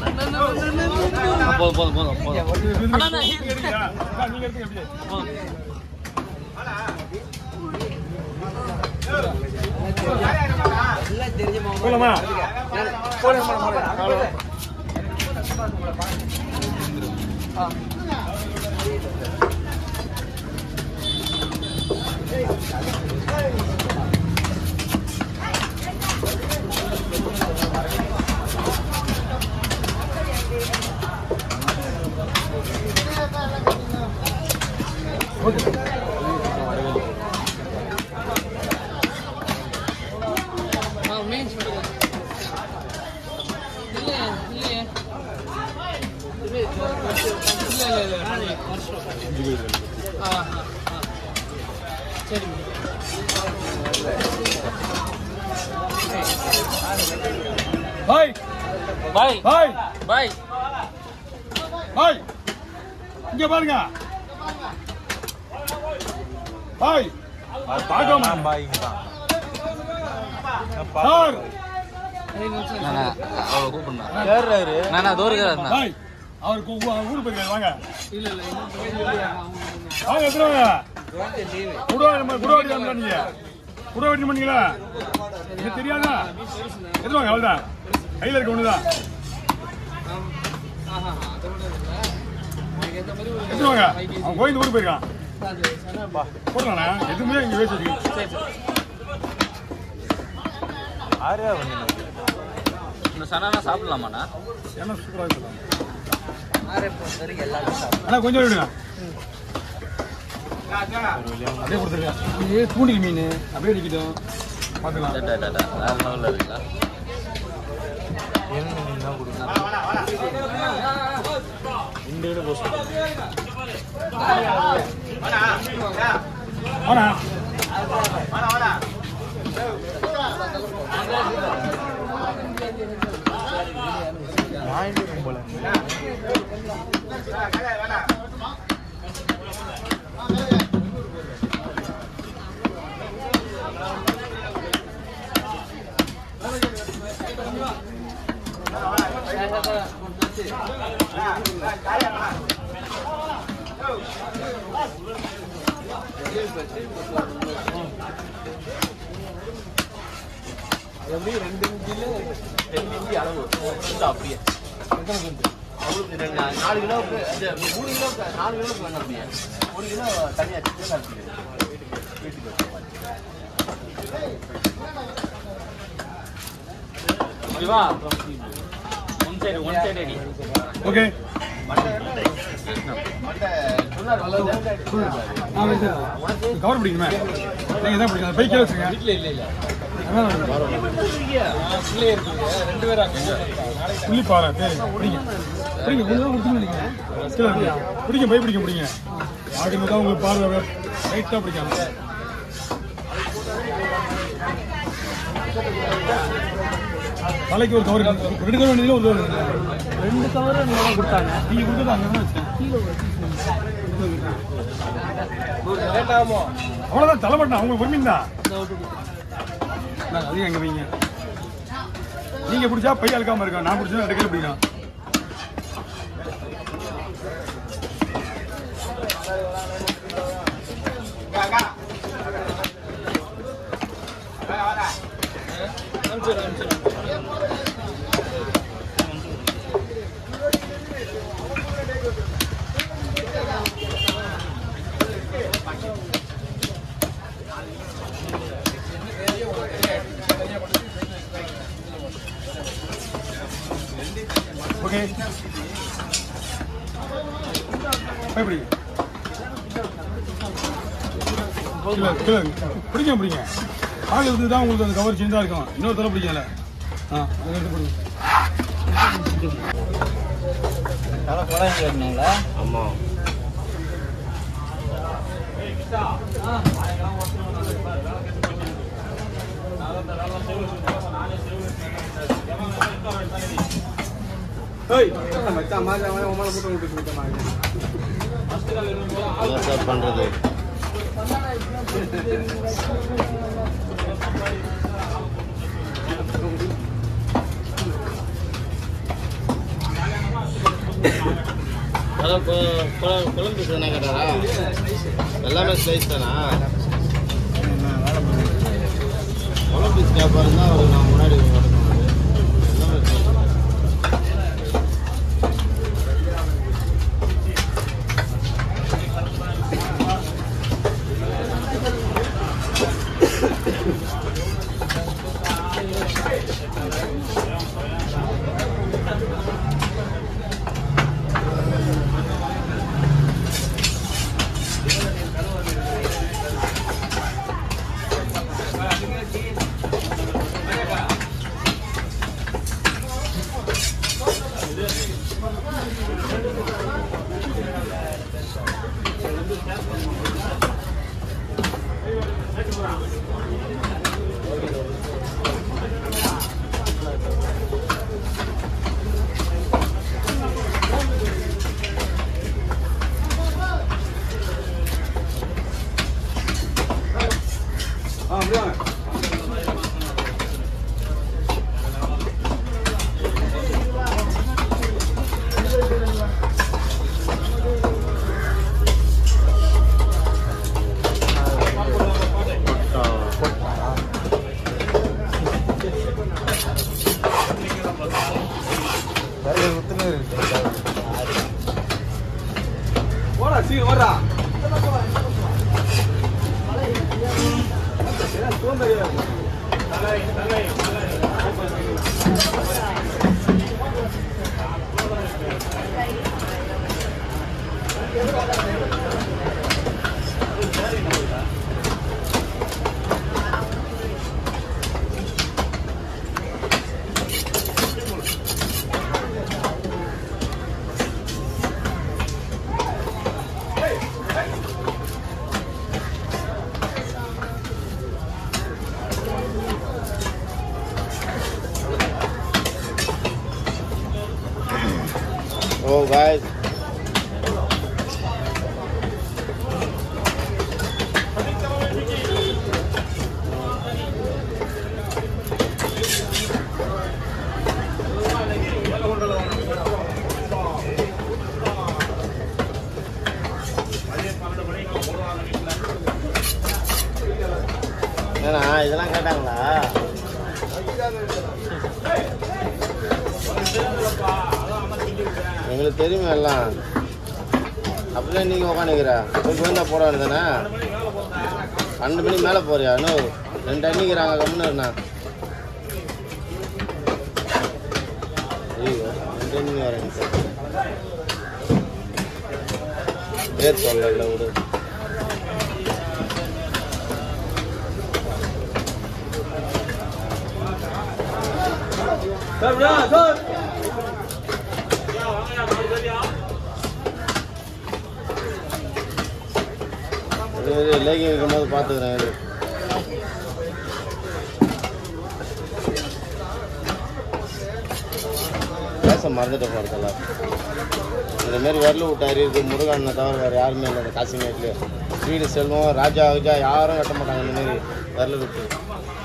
போதும் போதும் போதும் போதும் அண்ணா, அண்ணா, நீங்க எடுங்க. அக்கா, நீங்க எடுங்க அப்படியே. போதும் போலாமா ஆ, மீன்ஸ் போடுங்க. இல்லையே, இல்லையே. இது, இல்ல, இல்ல, இல்ல, பண்ணல. ஆ, ஆ, ஆ. சரிங்க பாய் பாய் பாய் பாய் பாய் இங்க பாருங்க பாய் பார்க்க மாட்டேன் சார் நானா அவளை கூப்பிடுறேன் நானா தூரம் இருக்கிறேன் பாய் அவர் கூ- அவர் ஊருக்கு போயிருக்காரு வாங்க இல்ல இல்ல இன்னும் வாங்க எத்தனை வாங்க குடவாடி குடவாடி தான் நீங்க குடவாடி பண்ணீங்களா எனக்கு தெரியாதா எத்தனை வாங்க அவ்வளோதான் கையில் இருக்க ஒண்ணுதான் எத்தனை வாங்க அவன் கோயில் ஊருக்கு போயிருக்கான் போடலாண்ணா எதுவுமே இங்கே வேஸ்ட் வச்சுக்கி இந்த சனானா சாப்பிடலாமாண்ணா என்ன சூப்பராக இருக்கலாம் அண்ணா கொஞ்சம் விடுங்க அப்படியே கொடுத்துருங்க இது பூண்டிக்கு மீன் அப்படியே நிற்கிட்டோம் பார்த்துக்கலாம் டா, டா, டா, வேற லெவல்ல இருக்குல்ல ஆனா எப்படி ரெண்டு இன்ச்சில் ரெண்டு இன்ச்சி அளவு சுத்தம் அப்படியே அவளுக்கு ரெண்டு நாலு கிலோவுக்கு இது மூணு கிலோவுக்கு நாலு கிலோவுக்கு வேணும் அப்படியே ஒரு கிலோ தனியாக சிக்கன் அரைச்சிக்கிறேன் வீட்டுக்கு வச்ச மாதிரி. Shiva one side one side அடி ஓகே சொன்னார் கவர் பிடிக்குமே நீங்கள் தான் பிடிக்கும் பைக்கில் வச்சுருங்க இல்லை இல்லை இல்லை ரெண்டு பேரும் அங்கே புள்ளி பாறை சரி பிடிங்க பிடிங்க ஒன்று தான் கொடுத்துன்னு நினைக்கிறேன் கீழே இருக்கு. பிடிங்க பை பிடிங்க பிடிங்க ஆகிட்டு தான் உங்களுக்கு பார்வை ரைட்டாக பிடிக்காம தலைக்கு ஒரு கவர் ரெண்டு கவர் வேண்டியதுல ஒரு கவர் ரெண்டு கவர் கொடுத்தாங்க நீங்கள் கொடுத்தது அங்கே தான் வச்சேன் அவ்வளோதான் தலைப்பட்டா உங்களுக்கு பொறுமைங்க தான் அதையும் எங்க வைங்க நீங்க பிடிச்சா பைய அழுக்காம இருக்கா நான் பிடிச்சா ரெண்டு கையில பிடிக்கலாம் ஓகே பை பிடிங்க கீழே, கீழே. பிடிங்க பிடிங்க ஆள் இருந்து தான் உங்களுக்கு அந்த கவர் சின்னதாக இருக்கும் இன்னொரு தடவை பிடிக்கல ஆ அதை எடுத்து பிடிங்க தலை குழந்தை இருந்தாங்களா ஆமா என்ன சார் பண்றது அதான் கொ- கொ- குழம்பு பீஸ் என்ன கேட்டாரா எல்லாமே ஸ்லைஸ் தானா குழம்பு பீஸ் கேட்பாரு தான் அவருக்கு நான் முன்னாடி வரணும் எல்லாமே slice தான். போடா சீக்கிரம் வாடா Oh guys. என்னண்ணா இதெல்லாம் கேட்டாங்களா எங்களுக்கு தெரியுமே எல்லாம் அப்படியே நீங்க உட்காந்துக்கிற போய் கோயந்தா போட வேண்டியதானே பன்னெண்டு மணி மேலே போறியா இன்னும் ரெண்டு அண்ணிக்கிறாங்க கம்முன்னு இருந்தா ஐயோ ரெண்டு அண்ணி வரேன் பேர் சொல்லல விடு சார் விடா சார் இது லேகி இருக்கும்போது பார்த்துக்கிறேன் இரு பேச மறந்துட்டேன் படத்தில் இந்த மாதிரி வரல விட்டாரு இது முருகனை தவிர வேறு யாருமே இல்லை இந்த காசிமேட்லேயே வீடு செல்வம் ராஜா விஜா யாரும் கட்ட மாட்டாங்க இந்த மாதிரி வரல விட்டு